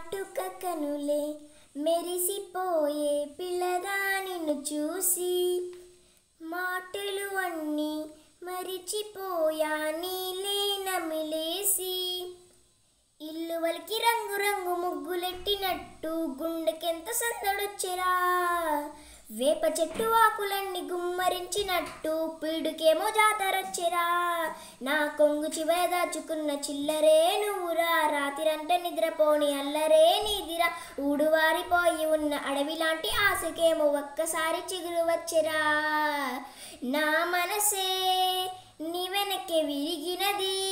కాటుక కనులే మెరిసిపోయే పిల్లగా నిన్ను చూసి మాటలు అన్నీ మరిచిపోయా నీలే నమిలేసి ఇల్లు వలికి రంగు రంగు ముగ్గులెట్టినట్టు గుండెకెంత సందడొచ్చెరా వేప చెట్టు ఆకులన్నీ గుమ్మరించినట్టు పీడుకేమో జాతరొచ్చెరా నా కొంగు చివర దాచుకున్న చిల్లరే నువ్వురా రాతిరంటే నిద్రపోని అల్లరే నీదిరా ఊడువారిపోయి ఉన్న అడవి లాంటి ఆశకేమో ఒక్కసారి చిగురు వచ్చెరా నా మనసే నీ వెనకే విరిగినది